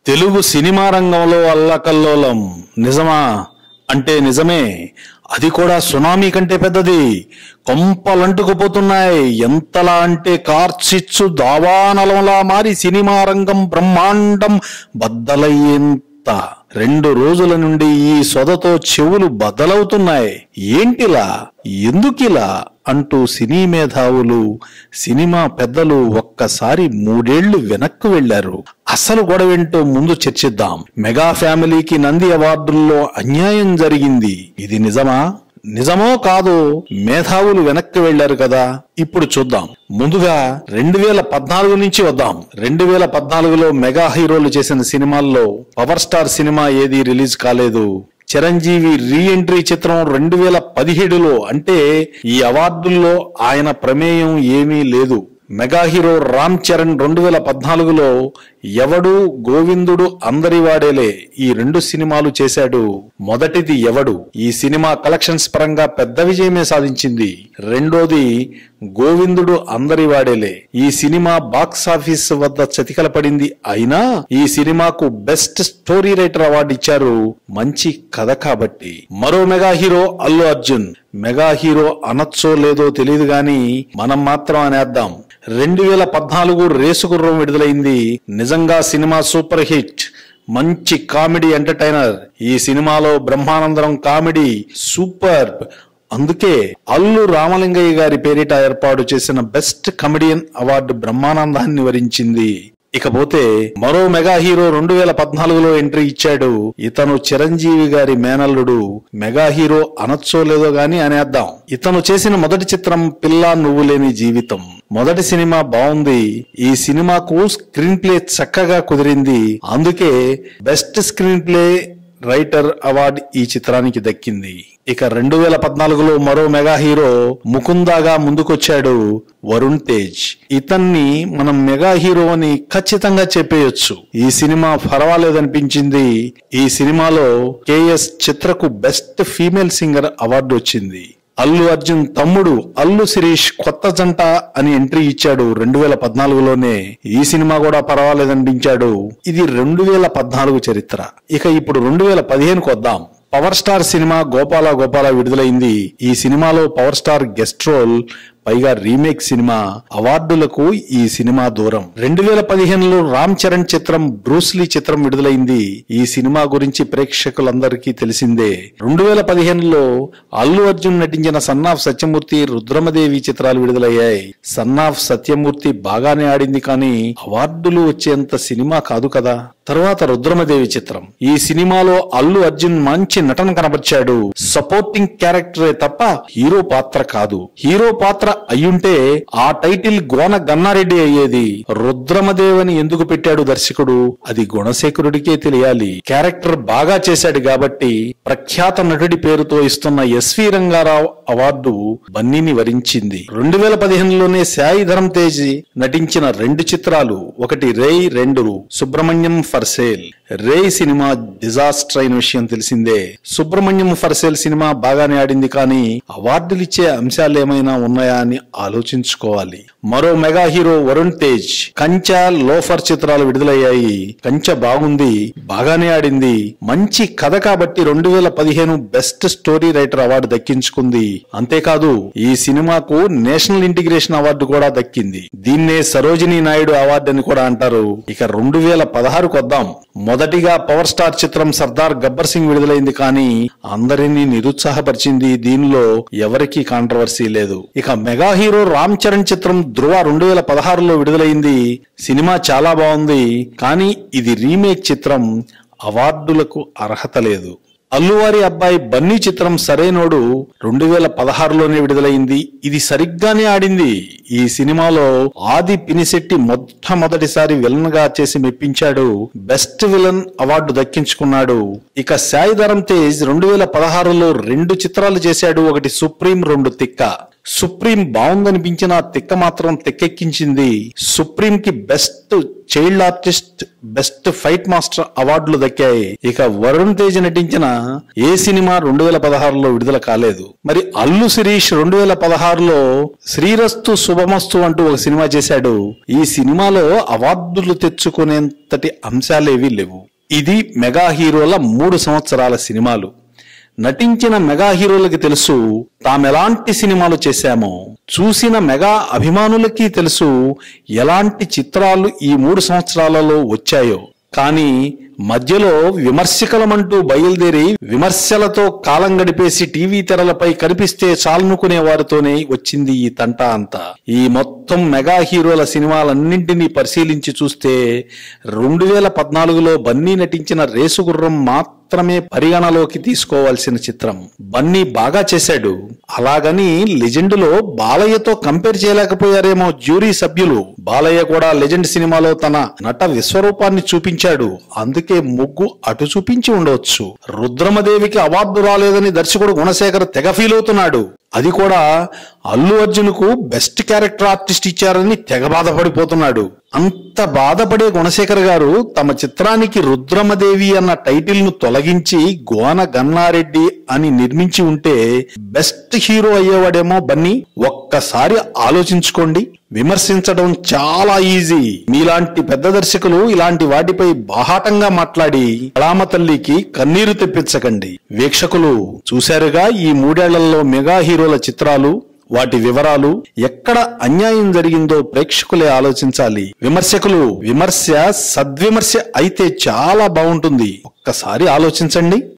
Telugu cinema రంగంలో అల్లకల్లోలం నిజమా అంటే నిజమే అది కూడా సునామీ కంటే పెద్దది కొంపలంటుకుపోతున్నాయి ఎంతలా అంటే కార్చిచ్చు దావానలంలా మారి సినిమా రంగం బ్రహ్మాండం బద్దలయ్యేంత రెండు రోజుల నుండి ఈ సొదతో చెవులు బద్దలవుతున్నాయి ఏంటిలా ఎందుకిలా అంటూ సినీ మేధావులు సినిమా పెద్దలు ఒక్కసారి మూడేళ్లు వెనక్కు వెళ్లారు అసలు గొడవేంటో ముందు చర్చిద్దాం మెగా ఫ్యామిలీకి నంది అవార్డుల్లో అన్యాయం జరిగింది ఇది నిజమా నిజమో కాదో మేధావులు వెనక్కి వెళ్లారు కదా ఇప్పుడు చూద్దాం ముందుగా రెండు వేల పద్నాలుగు నుంచి వద్దాం రెండు వేల పద్నాలుగులో మెగా హీరోలు చేసిన సినిమాల్లో పవర్ స్టార్ సినిమా ఏది రిలీజ్ కాలేదు చిరంజీవి రీ ఎంట్రీ చిత్రం రెండు వేల పదిహేడులో అంటే ఈ అవార్డుల్లో ఆయన ప్రమేయం ఏమీ లేదు మెగా హీరో రామ్ చరణ్ రెండు వేల పద్నాలుగులో ఎవడు గోవిందుడు అందరి వాడేలే ఈ రెండు సినిమాలు చేశాడు మొదటిది ఎవడు ఈ సినిమా కలెక్షన్స్ పరంగా పెద్ద విజయమే సాధించింది రెండోది గోవిందుడు అందరి వాడేలే ఈ సినిమా బాక్స్ ఆఫీస్ వద్ద చతికల పడింది అయినా ఈ సినిమాకు బెస్ట్ స్టోరీ రైటర్ అవార్డు ఇచ్చారు మంచి కథ కాబట్టి మరో mega hero Allu Arjun mega hero అనొచ్చో లేదో తెలియదు గాని మనం మాత్రం అనేద్దాం రెండు వేల పద్నాలుగు రేసు గుర్రం విడుదలైంది నిజంగా సినిమా సూపర్ హిట్ మంచి కామెడీ ఎంటర్టైనర్ ఈ సినిమాలో బ్రహ్మానందరం కామెడీ సూపర్ అందుకే అల్లు రామలింగయ్య గారి పేరిట ఏర్పాటు చేసిన బెస్ట్ కమెడియన్ అవార్డు బ్రహ్మానందాన్ని వరించింది ఇకపోతే మరో మెగా హీరో రెండు వేల పద్నాలుగులో ఎంట్రీ ఇచ్చాడు ఇతను చిరంజీవి గారి మేనల్లుడు మెగా హీరో అనొచ్చో లేదో గాని అనేద్దాం ఇతను చేసిన మొదటి చిత్రం పిల్ల నువ్వు లేని జీవితం మొదటి సినిమా బాగుంది ఈ సినిమాకు స్క్రీన్ ప్లే చక్కగా కుదిరింది అందుకే best screenplay writer award ఈ చిత్రానికి దక్కింది ఇక రెండు వేల పద్నాలుగులో మరో మెగా హీరో ముకుందాగా ముందుకొచ్చాడు వరుణ్ తేజ్ ఇతన్ని మనం మెగా హీరో అని ఖచ్చితంగా చెప్పేయొచ్చు ఈ సినిమా పర్వాలేదనిపించింది ఈ సినిమాలో కేఎస్ చిత్రకు బెస్ట్ ఫీమేల్ సింగర్ అవార్డు వచ్చింది అల్లు అర్జున్ తమ్ముడు అల్లు శిరీష్ కొత్త జంట అని ఎంట్రీ ఇచ్చాడు రెండు వేల పద్నాలుగులోనే ఈ సినిమా కూడా పర్వాలేదనిపించాడు ఇది రెండు వేల పద్నాలుగు చరిత్ర ఇక ఇప్పుడు రెండు వేల పదిహేనుకు వద్దాం పవర్ స్టార్ సినిమా గోపాల గోపాల విడుదలైంది ఈ సినిమాలో పవర్ స్టార్ గెస్ట్ రోల్ పైగా రీమేక్ సినిమా అవార్డులకు ఈ సినిమా దూరం రెండు వేల పదిహేనులో రామ్ చరణ్ చిత్రం బ్రూస్లీ చిత్రం విడుదలైంది ఈ సినిమా గురించి ప్రేక్షకులందరికీ తెలిసిందే రెండు వేల పదిహేనులో అల్లు అర్జున్ నటించిన సన్నాఫ్ సత్యమూర్తి రుద్రమదేవి చిత్రాలు విడుదలయ్యాయి సన్నాఫ్ సత్యమూర్తి బాగానే ఆడింది కానీ అవార్డులు వచ్చేంత సినిమా కాదు కదా తర్వాత రుద్రమదేవి చిత్రం ఈ సినిమాలో అల్లు అర్జున్ మంచి నటన కనబర్చాడు సపోర్టింగ్ క్యారెక్టరే తప్ప హీరో పాత్ర కాదు హీరో పాత్ర అయ్యుంటే ఆ టైటిల్ గోన గన్నారెడ్డి అయ్యేది రుద్రమదేవని ఎందుకు పెట్టాడు దర్శకుడు అది గుణశేఖరుడికే తెలియాలి క్యారెక్టర్ బాగా చేశాడు కాబట్టి ప్రఖ్యాత నటుడి పేరుతో ఇస్తున్న ఎస్వి రంగారావు అవార్డు బన్నీని వరించింది రెండు వేల పదిహేనులోనే సాయి ధరం తేజ్ నటించిన రెండు చిత్రాలు ఒకటి రేయ్ రెండు సుబ్రహ్మణ్యం ఫర్ సేల్ రేయ్ సినిమా డిజాస్టర్ అయిన విషయం తెలిసిందే సుబ్రహ్మణ్యం ఫర్ సేల్ సినిమా బాగానే ఆడింది కానీ అవార్డులు ఇచ్చే అంశాలు ఏమైనా ఉన్నాయా అని ఆలోచించుకోవాలి మరో mega hero Varun Tej Kanche loafer చిత్రాలు విడుదలయ్యాయి కంచె బాగుంది బాగానే ఆడింది మంచి కథ కాబట్టి రెండు వేల పదిహేను బెస్ట్ స్టోరీ రైటర్ అవార్డు దక్కించుకుంది అంతేకాదు ఈ సినిమాకు నేషనల్ ఇంటిగ్రేషన్ అవార్డు కూడా దక్కింది దీన్నే సరోజినీ నాయుడు అవార్డు అని కూడా అంటారు ఇక రెండు వేల పదహారుకు వద్దాం మొదటిగా పవర్ స్టార్ చిత్రం సర్దార్ గబ్బర్ సింగ్ విడుదలైంది కానీ అందరినీ నిరుత్సాహపరిచింది దీనిలో ఎవరికీ కాంట్రవర్సీ లేదు ఇక మెగా హీరో రామ్ చరణ్ చిత్రం ధృవ రెండు వేల పదహారులో విడుదలైంది సినిమా చాలా బాగుంది కానీ ఇది రీమేక్ చిత్రం అవార్డులకు అర్హత లేదు అల్లువారి అబ్బాయి బన్నీ చిత్రం సరైనోడు రెండు వేల పదహారులోనే విడుదలైంది ఇది సరిగ్గానే ఆడింది ఈ సినిమాలో ఆది పినిశెట్టి మొట్టమొదటిసారి విలన్ గా చేసి మెప్పించాడు బెస్ట్ విలన్ అవార్డు దక్కించుకున్నాడు ఇక సాయిధరం తేజ్ రెండు వేల పదహారులో రెండు చిత్రాలు చేశాడు ఒకటి సుప్రీం రెండు తిక్క సుప్రీం బాగుందనిపించిన తిక్క మాత్రం తెక్కెక్కించింది సుప్రీం కి best child artist best fight master అవార్డులు దక్కాయి ఇక వరుణ్ తేజ్ నటించిన ఏ సినిమా రెండు వేల పదహారులో విడుదల కాలేదు మరి అల్లు శిరీష్ రెండు వేల పదహారులో శ్రీరస్తు శుభమస్తు అంటూ ఒక సినిమా చేశాడు ఈ సినిమాలో అవార్డులు తెచ్చుకునేంతటి అంశాలేవీ లేవు ఇది మెగా హీరోల మూడు సంవత్సరాల సినిమాలు నటించిన మెగా హీరోలకి తెలుసు తామెలాంటి సినిమాలు చేశామో చూసిన మెగా అభిమానులకి తెలుసు ఎలాంటి చిత్రాలు ఈ మూడు సంవత్సరాలలో వచ్చాయో కానీ మధ్యలో విమర్శకులమంటూ బయలుదేరి విమర్శలతో కాలం గడిపేసి టీవీ తెరలపై కనిపిస్తే చాలనుకునే వారితోనే వచ్చింది ఈ తంట అంతా ఈ మొత్తం మెగా హీరోల సినిమాలన్నింటినీ పరిశీలించి చూస్తే రెండు వేల పద్నాలుగులో బన్నీ నటించిన రేసుగుర్రం మాత్రమే పరిగణలోకి తీసుకోవాల్సిన చిత్రం బన్నీ బాగా చేశాడు అలాగని లెజెండ్ లో బాలయ్యతో కంపేర్ చేయలేకపోయారేమో జ్యూరీ సభ్యులు బాలయ్య కూడా లెజెండ్ సినిమాలో తన నట విశ్వరూపాన్ని చూపించాడు అందుకే ముగ్గు అటు చూపించి ఉండవచ్చు రుద్రమదేవికి అవార్డు రాలేదని దర్శకుడు గుణశేఖర్ తెగ ఫీల్ అవుతున్నాడు అది కూడా అల్లు అర్జున్ కు బెస్ట్ క్యారెక్టర్ ఆర్టిస్ట్ ఇచ్చారని తెగ బాధపడిపోతున్నాడు అంత బాధపడే గుణశేఖర్ గారు తమ చిత్రానికి రుద్రమదేవి అన్న టైటిల్ ను తొలగించి గోన గన్నారెడ్డి అని నిర్మించి ఉంటే బెస్ట్ హీరో అయ్యేవాడేమో బన్నీ ఒక్కసారి ఆలోచించుకోండి విమర్శించడం చాలా ఈజీ మీలాంటి పెద్ద దర్శకులు ఇలాంటి వాటిపై బాహాటంగా మాట్లాడి కళామ తల్లికి కన్నీరు తెప్పించకండి వీక్షకులు చూశారుగా ఈ మూడేళ్లలో మెగా హీరోల చిత్రాలు వాటి వివరాలు ఎక్కడ అన్యాయం జరిగిందో ప్రేక్షకులే ఆలోచించాలి విమర్శకులు విమర్శ సద్విమర్శ అయితే చాలా బాగుంటుంది ఒక్కసారి ఆలోచించండి